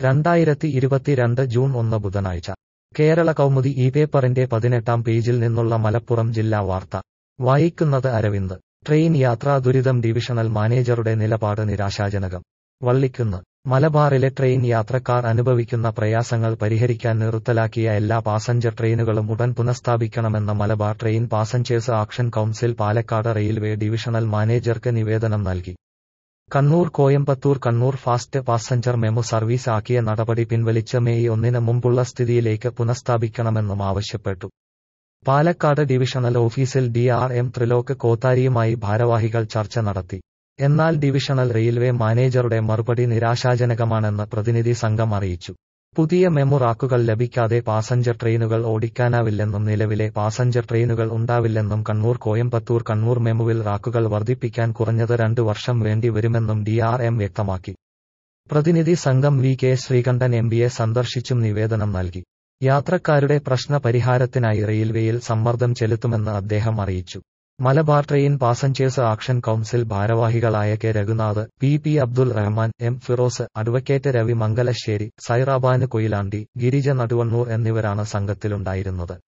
രണ്ടായിരത്തി ഇരുപത്തിരണ്ട് ജൂൺ ഒന്ന് ബുധനാഴ്ച കേരള കൗമുദി ഈ പേപ്പറിന്റെ പതിനെട്ടാം പേജിൽ നിന്നുള്ള മലപ്പുറം ജില്ലാ വാർത്ത വായിക്കുന്നത് അരവിന്ദ് ട്രെയിൻ യാത്രാ ദുരിതം ഡിവിഷണൽ മാനേജറുടെ നിലപാട് നിരാശാജനകം വള്ളിക്കുന്ന് മലബാറിലെ ട്രെയിൻ യാത്രക്കാർ അനുഭവിക്കുന്ന പ്രയാസങ്ങൾ പരിഹരിക്കാൻ നിർത്തലാക്കിയ എല്ലാ പാസഞ്ചർ ട്രെയിനുകളും ഉടൻ പുനഃസ്ഥാപിക്കണമെന്ന Malabar train passengers action council Palakkad railway divisional മാനേജർക്ക് നിവേദനം നൽകി Kannur Coimbatore Kannur fast passenger MEMU service ആക്കിയ നടപടി പിൻവലിച്ച് മെയ് ഒന്നിന് മുമ്പുള്ള സ്ഥിതിയിലേക്ക് പുനഃസ്ഥാപിക്കണമെന്നും ആവശ്യപ്പെട്ടു പാലക്കാട് ഡിവിഷണൽ ഓഫീസിൽ ഡി ആർ എം ത്രിലോക് കോത്താരിയുമായി ഭാരവാഹികൾ ചർച്ച നടത്തി എന്നാൽ ഡിവിഷണൽ റെയിൽവേ മാനേജറുടെ മറുപടി നിരാശാജനകമാണെന്ന് പ്രതിനിധി സംഘം അറിയിച്ചു പുതിയ മെമു റാക്കുകൾ ലഭിക്കാതെ പാസഞ്ചർ ട്രെയിനുകൾ ഓടിക്കാനാവില്ലെന്നും നിലവിലെ പാസഞ്ചർ ട്രെയിനുകൾ ഉണ്ടാവില്ലെന്നും കണ്ണൂർ കോയമ്പത്തൂർ കണ്ണൂർ മെമുവിൽ റാക്കുകൾ വർദ്ധിപ്പിക്കാൻ കുറഞ്ഞത് രണ്ട് വർഷം വേണ്ടി വരുമെന്നും ഡി ആർ എം വ്യക്തമാക്കി പ്രതിനിധി സംഘം വി കെ ശ്രീകണ്ഠൻ എം പിയെ സന്ദർശിച്ചും നിവേദനം നൽകി യാത്രക്കാരുടെ പ്രശ്ന പരിഹാരത്തിനായി റെയിൽവേയിൽ സമ്മർദ്ദം ചെലുത്തുമെന്ന് അദ്ദേഹം അറിയിച്ചു Malabar train passengers action council ഭാരവാഹികളായ K Raghunath P P Abdul Rahman M Firoz advocate Ravi Mangalassery സൈറാബാന് കൊയിലാണ്ടി ഗിരിജ നടുവണ്ണൂർ എന്നിവരാണ് സംഘത്തിലുണ്ടായിരുന്നത്